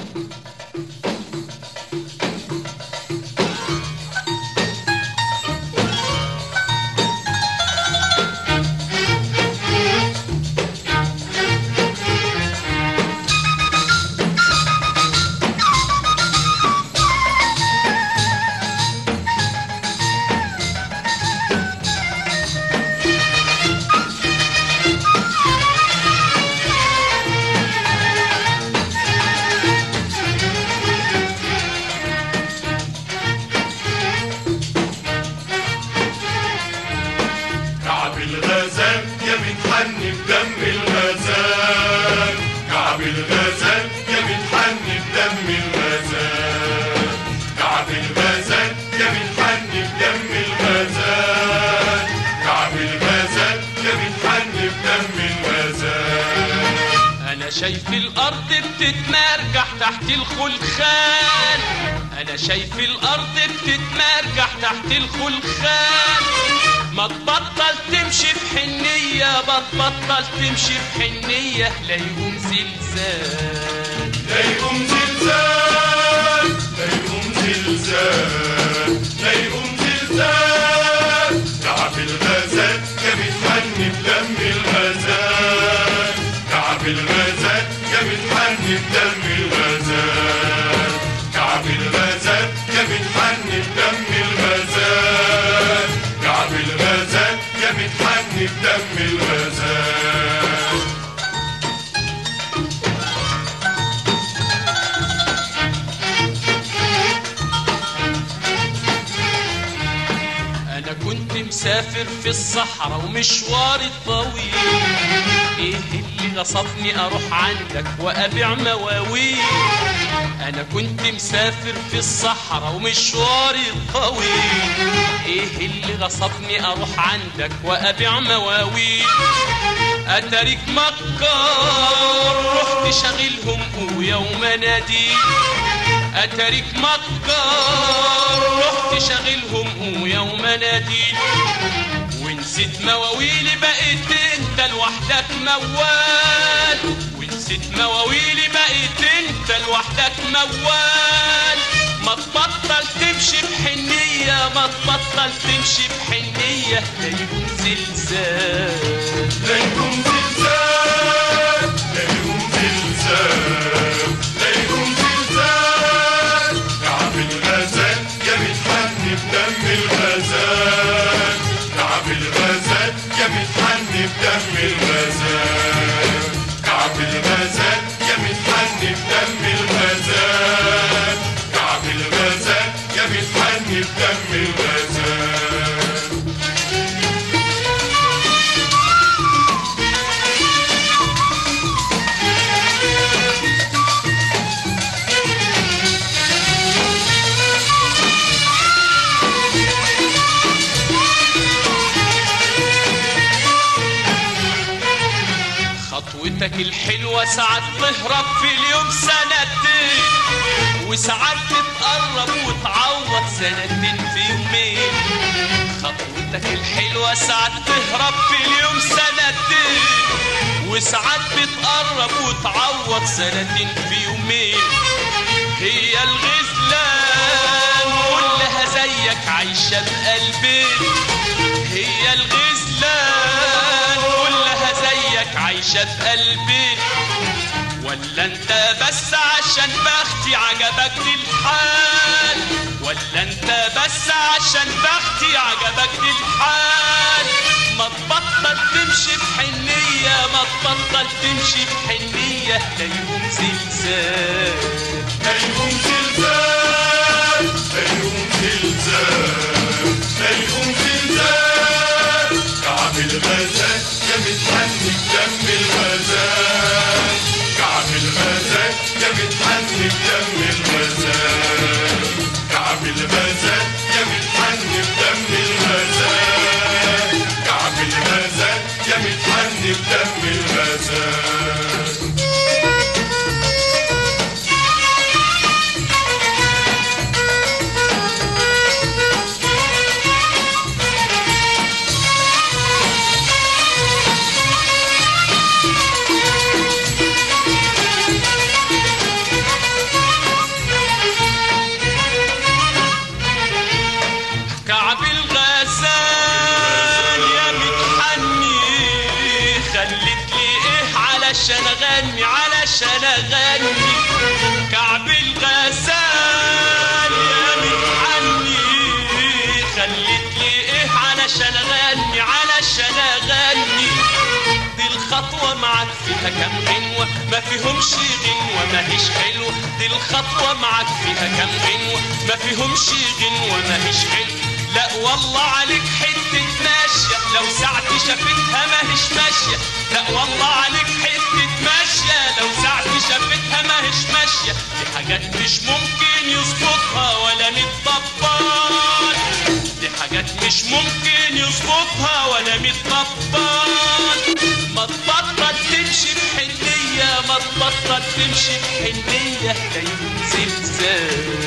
كعب الغزال يا متحني بدم الغزال كعب الغزال يا متحني بدم الغزال كعب الغزال يا متحني بدم الغزال كعب الغزال يا متحني بدم الغزال انا شايف الارض بتتمرجح تحت الخلخال انا شايف الارض بتتمرجح تحت الخلخال ما تبطل تمشي في حنية بتبطل تمشي في حنية لا يقوم زلزال لا يقوم زلزال لا يقوم زلزال لا يقوم زلزال كعب الغزال يا متحني بدم الغزال كعب الغزال يا متحني بدم الغزال كعب الغزال يا متحني بدم الغزال كعب الغزال يا متحني بدم الغزال انا كنت مسافر في الصحراء ومشواري طويل ايه اللي غصبني اروح عندك وابيع مواويل انا كنت مسافر في الصحراء ومشواري طويل ايه اللي غصبني اروح عندك وابيع مواويل اتاريك مكار رحت شاغلهم قوية ومناديل اتاريك مكار رحت شاغلهم قوية ومناديل ونسيت مواويلي بقيت انت لوحدك موال ونسيت مواويلي بقيت انت لوحدك موال ما تبطل تمشي بحنية ما تبطل تمشي بحنية لا يكون زلزال لا يقوم زلزال لا يقوم زلزال لا يقوم زلزال كعب الغزال يا متحني بدم الغزال كعب الغزال يا متحني بدم الغزال كعب الغزال يا متحني بدم الغزال كعب الغزال يا متحني بدم الغزال خطوتك الحلوة ساعات تهرب في اليوم سنتين وساعات تتقرب وتعوض سنتين في يومين خطوتك الحلوة ساعات تهرب في اليوم سنتين وساعات بتقرب وتعوض سنتين في يومين هي الغزلان كلها زيك عايشة بقلبين هي الغزلان كلها زيك عايشة بقلبي ولا انت بس عشان بختي عجبك الحال ولا انت بس عشان بختي عجبك الحال ما تبطل تمشي بحنية ما تبطل تمشي بحنية لا يقوم زلزال لا يقوم زلزال لا يقوم زلزال لا يقوم زلزال كعب الغزال يا متحني بدم الغزال كعب الغزال يا متحني بدم الغزال كعب الغزال يا متحني بدم الغزال كعب الغزال يا متحني بدم الغزال علشان اغني كعب الغزال يا متحني خليت لي ايه علشان اغني علشان اغني دي الخطوة معاك فيها كام غنوة ما فيهمش غنوة ما هيش حلوة دي الخطوة معاك فيها كام غنوة ما فيهمش غنوة ما هيش حلوة لا والله عليك حتة ماشية لو ساعتي شافتها ما هيش ماشية لا والله عليك حتة ماشية لو ساعتي شافتها ما هيش ماشية دي حاجات مش ممكن يظبطها ولا متطبل دي حاجات مش ممكن يظبطها ولا متطبل ما تبطل تمشي بحنية ما تبطل تمشي بحنية لا يكون زلزال